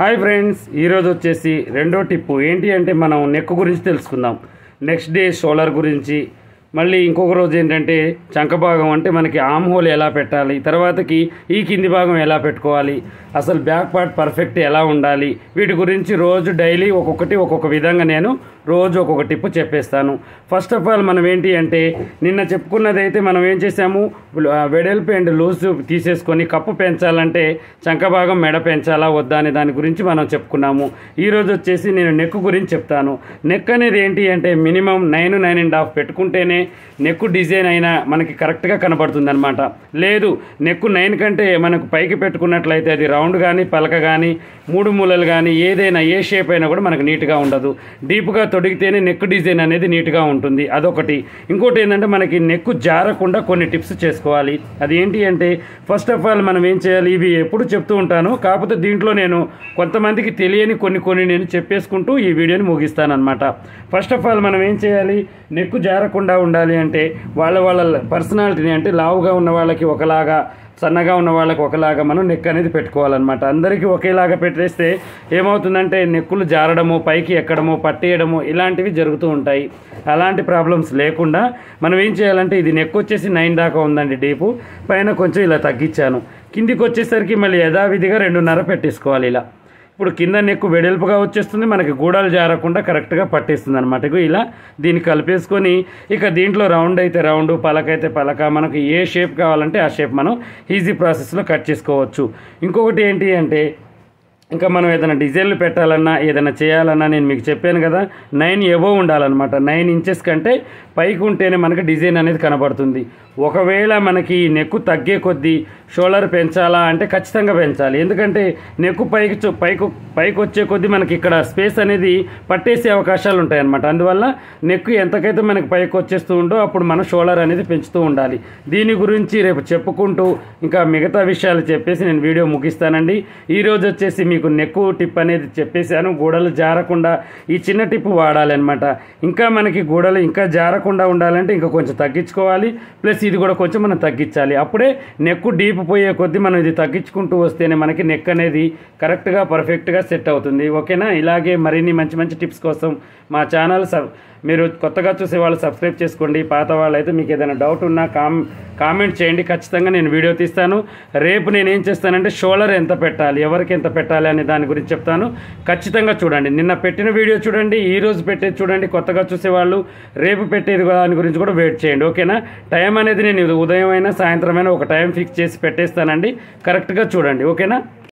hi friends ఈరోజు వచ్చేసి రెండో టిప్పు ఏంటి అంటే మనం నెక్ గురించి తెలుసుకుందాం నెక్స్ట్ డే షోల్డర్ గురించి మళ్ళీ ఇంకొక రోజు ఏంటంటే చంక భాగం అంటే మనకి ఆమ్ హోల్ ఎలా పెట్టాలి తర్వాతకి ఈ కింది భాగం ఎలా పెట్టుకోవాలి అసలు బ్యాక్ పార్ట్ పర్ఫెక్ట్ ఎలా ఉండాలి వీటి గురించి రోజు డైలీ ఒక్కొక్కటి ఒక్కొక్క విధంగా నేను రోజు ఒక్కొక్క టిప్పు చెప్పేస్తాను ఫస్ట్ ఆఫ్ ఆల్ మనం ఏంటి అంటే నిన్న చెప్పుకున్నది అయితే మనం ఏం చేసాము ఆ, వెడల్పు అండ్ లూజ్ తీసేసుకొని కప్పు పెంచాలంటే చంక భాగం మెడ పెంచాలా వద్దా అనే దాని గురించి మనం చెప్పుకున్నాము ఈ రోజు వచ్చేసి నేను నెక్ గురించి చెప్తాను నెక్ అనేది ఏంటి అంటే minimum nine nine and half పెట్టుకుంటేనే నెక్ డిజైన్ అయినా మనకి కరెక్ట్గా కనబడుతుంది అనమాట లేదు నెక్ నైన్ కంటే మనకు పైకి పెట్టుకున్నట్లయితే అది రౌండ్ కానీ పలక కానీ మూడు మూలలు కానీ ఏదైనా ఏ షేప్ అయినా కూడా మనకు నీట్గా ఉండదు డీప్గా తొడిగితేనే నెక్ డిజైన్ అనేది నీట్గా ఉంటుంది అదొకటి ఇంకోటి ఏంటంటే మనకి నెక్ జారకుండా కొన్ని టిప్స్ చేసుకోవాలి అది ఏంటి అంటే ఫస్ట్ ఆఫ్ ఆల్ మనం ఏం చేయాలి ఇవి ఎప్పుడు చెప్తూ ఉంటాను కాకపోతే దీంట్లో నేను కొంతమందికి తెలియని కొన్ని కొన్ని నేను చెప్పేసుకుంటూ ఈ వీడియోని ముగిస్తాను అనమాట ఫస్ట్ ఆఫ్ ఆల్ మనం ఏం చేయాలి నెక్ జారకుండా ఉండాలి అంటే వాళ్ళ వాళ్ళ పర్సనాలిటీని అంటే లావుగా ఉన్న వాళ్ళకి ఒకలాగా సన్నగా ఉన్న వాళ్ళకి ఒకలాగా మనం నెక్ అనేది పెట్టుకోవాలన్నమాట అందరికీ ఒకేలాగా పెట్టేస్తే ఏమవుతుందంటే నెక్కులు జారడము పైకి ఎక్కడము పట్టేయడము ఇలాంటివి జరుగుతూ ఉంటాయి అలాంటి ప్రాబ్లమ్స్ లేకుండా మనం ఏం చేయాలంటే ఇది నెక్ వచ్చేసి నైన్ దాకా ఉందండి డీపు పైన కొంచెం ఇలా తగ్గించాను కిందికి వచ్చేసరికి మళ్ళీ యథావిధిగా రెండున్నర పెట్టేసుకోవాలి ఇలా ఇప్పుడు కింద నెక్కు వెడల్పుగా వచ్చేస్తుంది మనకి గూడాలు జారకుండా కరెక్ట్గా పట్టేస్తుంది అనమాట ఇగో ఇలా దీన్ని కలిపేసుకొని ఇక దీంట్లో రౌండ్ అయితే రౌండ్ పలక అయితే పలక మనకు ఏ షేప్ కావాలంటే ఆ షేప్ మనం ఈజీ ప్రాసెస్లో కట్ చేసుకోవచ్చు ఇంకొకటి ఏంటి అంటే ఇంకా మనం ఏదైనా డిజైన్లు పెట్టాలన్నా ఏదైనా చేయాలన్నా నేను మీకు చెప్పాను కదా నైన్ ఎబో ఉండాలన్నమాట నైన్ ఇంచెస్ కంటే పైకి ఉంటేనే మనకి డిజైన్ అనేది కనబడుతుంది ఒకవేళ మనకి నెక్కు తగ్గే కొద్దీ షోల్డర్ పెంచాలా అంటే ఖచ్చితంగా పెంచాలి ఎందుకంటే నెక్కు పైకి చొ- పైకి పైకి వచ్చే కొద్దీ మనకి ఇక్కడ స్పేస్ అనేది పట్టేసే అవకాశాలు ఉంటాయి అన్నమాట అందువల్ల నెక్కు ఎంతకైతే మనకి పైకి వచ్చేస్తూ ఉందో అప్పుడు మనం షోల్డర్ అనేది పెంచుతూ ఉండాలి దీని గురించి రేపు చెప్పుకుంటూ ఇంకా మిగతా విషయాలు చెప్పేసి నేను వీడియో ముగిస్తానండి ఈ రోజు వచ్చేసి మీకు నెక్కు టిప్ అనేది చెప్పేశాను గూడలు జారకుండా ఈ చిన్న టిప్ వాడాలి అనమాట ఇంకా మనకి గూడలు ఇంకా జారకుండా ఉండాలంటే ఇంకా కొంచెం తగ్గించుకోవాలి ప్లస్ ఇది కూడా కొంచెం మనం తగ్గించాలి అప్పుడే నెక్కు డీప్ పోయే కొద్దీ మనం ఇది తగ్గించుకుంటూ వస్తేనే మనకి నెక్ అనేది కరెక్ట్గా పర్ఫెక్ట్గా సెట్ అవుతుంది ఓకేనా ఇలాగే మరిన్ని మంచి మంచి టిప్స్ కోసం మా ఛానల్ సబ్ మీరు కొత్తగా చూసే వాళ్ళు సబ్స్క్రైబ్ చేసుకోండి పాత వాళ్ళు అయితే మీకు ఏదైనా డౌట్ ఉన్నా కామ్ కామెంట్ చేయండి ఖచ్చితంగా నేను వీడియో తీస్తాను రేపు నేను ఏం చేస్తానంటే షోల్డర్ ఎంత పెట్టాలి ఎవరికి ఎంత పెట్టాలి అనే దాని గురించి చెప్తాను ఖచ్చితంగా చూడండి నిన్న పెట్టిన వీడియో చూడండి ఈ రోజు పెట్టేది చూడండి కొత్తగా చూసేవాళ్ళు రేపు పెట్టేది కూడా దాని గురించి కూడా వెయిట్ చేయండి ఓకేనా టైం అనేది నేను ఉదయం అయినా సాయంత్రం అయినా ఒక టైం ఫిక్స్ చేసి పెట్టేస్తానండి కరెక్ట్గా చూడండి ఓకేనా